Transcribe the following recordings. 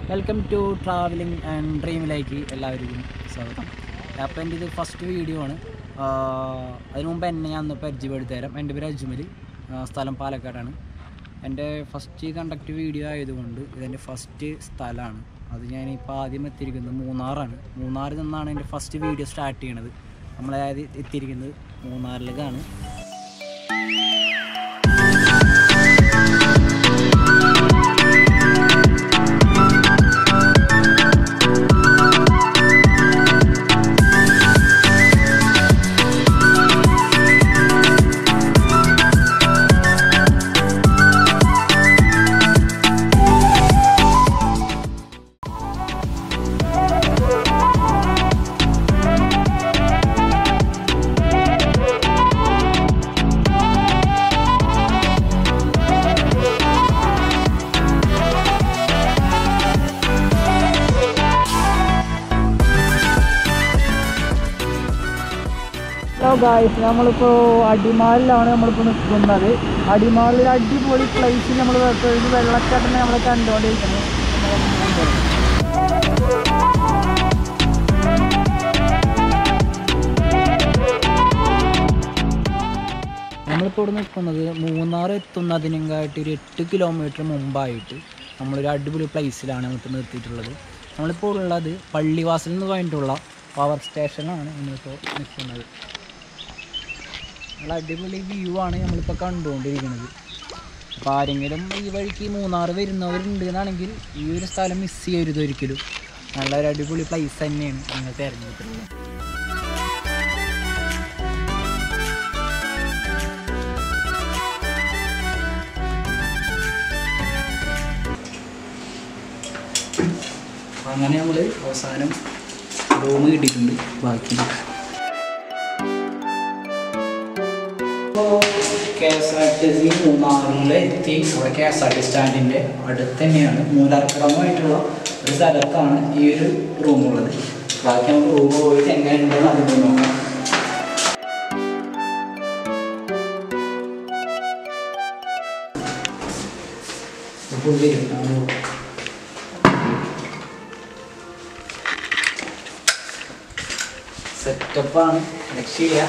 welcome to travelling and ഡ്രീമിലേക്ക് എല്ലാവർക്കും സ്വാഗതം അപ്പോൾ എൻ്റെ ഇത് ഫസ്റ്റ് വീഡിയോ ആണ് ആഹ് അതിനു മുമ്പ് എന്നെ ഞാൻ ഒന്ന് പരിചയപ്പെടുത്തി തരാം എൻ്റെ പേര് അജ്മൽ ആഹ് സ്ഥലം പാലക്കാടാണ് എൻ്റെ ഫസ്റ്റ് കണ്ടക്ട് വീഡിയോ ആയതുകൊണ്ട് ഇതെൻ്റെ ഫസ്റ്റ് സ്ഥലമാണ് അത് ഞാനിപ്പോൾ ആദ്യം എത്തിയിരിക്കുന്നത് മൂന്നാറാണ് മൂന്നാറിൽ നിന്നാണ് എൻ്റെ ഫസ്റ്റ് വീഡിയോ സ്റ്റാർട്ട് ചെയ്യണത് നമ്മളായത് എത്തിയിരിക്കുന്നത് മൂന്നാറിലേക്കാണ് ഹലോ ഗായ്സ് നമ്മളിപ്പോൾ അടിമാലിലാണ് നമ്മളിപ്പോൾ നിൽക്കുന്നത് അടിമാലിൽ അടിപൊളി പ്ലേസിൽ നമ്മൾ ഒരു വെള്ളച്ചാട്ടം നമ്മൾ കണ്ടുകൊണ്ടിരിക്കുന്നത് നമ്മളിപ്പോൾ ഇവിടെ നിൽക്കുന്നത് മൂന്നാർ എത്തുന്നതിനെങ്കായിട്ട് ഒരു എട്ട് കിലോമീറ്റർ മുമ്പായിട്ട് നമ്മളൊരു അടിപൊളി പ്ലേസിലാണ് നമ്മളിപ്പോൾ നിർത്തിയിട്ടുള്ളത് നമ്മളിപ്പോൾ ഉള്ളത് പള്ളിവാസൽ എന്ന് പറഞ്ഞിട്ടുള്ള പവർ സ്റ്റേഷനാണ് നമ്മളിപ്പോൾ നിൽക്കുന്നത് നല്ല അടിപൊളി വ്യൂ ആണ് നമ്മളിപ്പോൾ കണ്ടുകൊണ്ടിരിക്കുന്നത് അപ്പോൾ ആരെങ്കിലും ഈ വഴിക്ക് മൂന്നാർ വരുന്നവരുണ്ട് എന്നാണെങ്കിൽ ഈ ഒരു സ്ഥലം മിസ് ചെയ്യരുത് ഒരിക്കലും നല്ലൊരു അടിപൊളി പ്ലേസ് തന്നെയാണ് നിങ്ങൾ തിരഞ്ഞെടുത്തിട്ടുള്ളത് അപ്പോൾ അങ്ങനെ നമ്മൾ അവസാനം റൂം കിട്ടിയിട്ടുണ്ട് ബാക്കി K S R T C മൂന്നാറിൽ എത്തി അവിടെ കെ എസ് ആർ ടി സ്റ്റാൻഡിൻ്റെ അടുത്ത് തന്നെയാണ് മൂലാർക്കടമായിട്ടുള്ള ഒരു സ്ഥലത്താണ് ഈ ഒരു റൂമുള്ളത് ബാക്കി നമുക്ക് റൂം പോയിട്ട് എങ്ങനെയുണ്ടെന്ന് അതിൽ നോക്കാം പുള്ളി സെറ്റപ്പാണ് രക്ഷയില്ല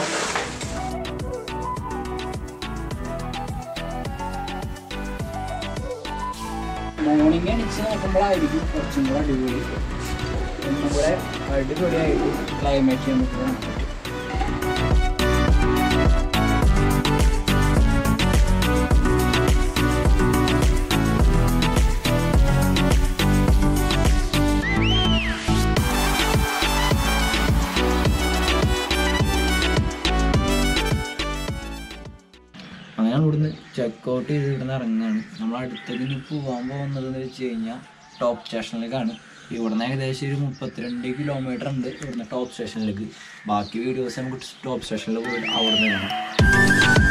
മോർണിംഗ് എണീച്ച് നോക്കുമ്പോഴായിരിക്കും കുറച്ചും കൂടെ അടിപൊളി ഒന്നും കൂടെ അടിപൊളിയായിട്ട് ക്ലൈമറ്റ് നമുക്ക് കാണാൻ പറ്റും അങ്ങനെ ഇവിടുന്ന് ചെക്കൗട്ട് ചെയ്ത് ഇവിടുന്ന് ഇറങ്ങുകയാണ് നമ്മൾ അടുത്തേക്ക് ഇനി പോകാൻ പോകുന്നത് എന്ന് വെച്ച് കഴിഞ്ഞാൽ ടോപ്പ് സ്റ്റേഷനിലേക്കാണ് ഇവിടുന്ന് ഏകദേശം ഒരു മുപ്പത്തിരണ്ട് കിലോമീറ്റർ ഉണ്ട് ഇവിടുന്ന് ടോപ്പ് സ്റ്റേഷനിലേക്ക് ബാക്കി വീഡിയോസ് നമുക്ക് ടോപ്പ് സ്റ്റേഷനിൽ പോയിട്ട് അവിടെ നിന്ന് കാണാം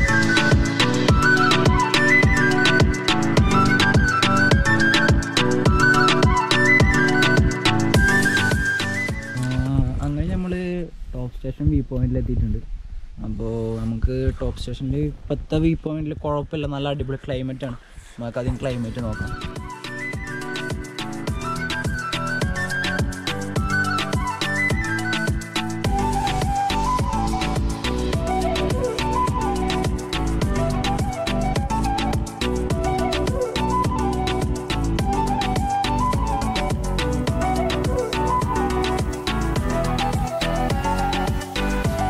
അങ്ങനെ നമ്മൾ ടോപ്പ് സ്റ്റേഷൻ വ്യൂ പോയിന്റിൽ എത്തിയിട്ടുണ്ട് അപ്പോൾ നമുക്ക് ടോപ്പ് സ്റ്റേഷനിൽ ഇപ്പോഴത്തെ വ്യൂ പോയിന്റിൽ കുഴപ്പമില്ല നല്ല അടിപൊളി ക്ലൈമറ്റ് ആണ് നമുക്ക് ആദ്യം ക്ലൈമറ്റ് നോക്കാം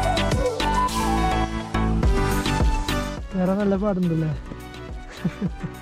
വേറെ നല്ല പാടുണ്ടല്ലേ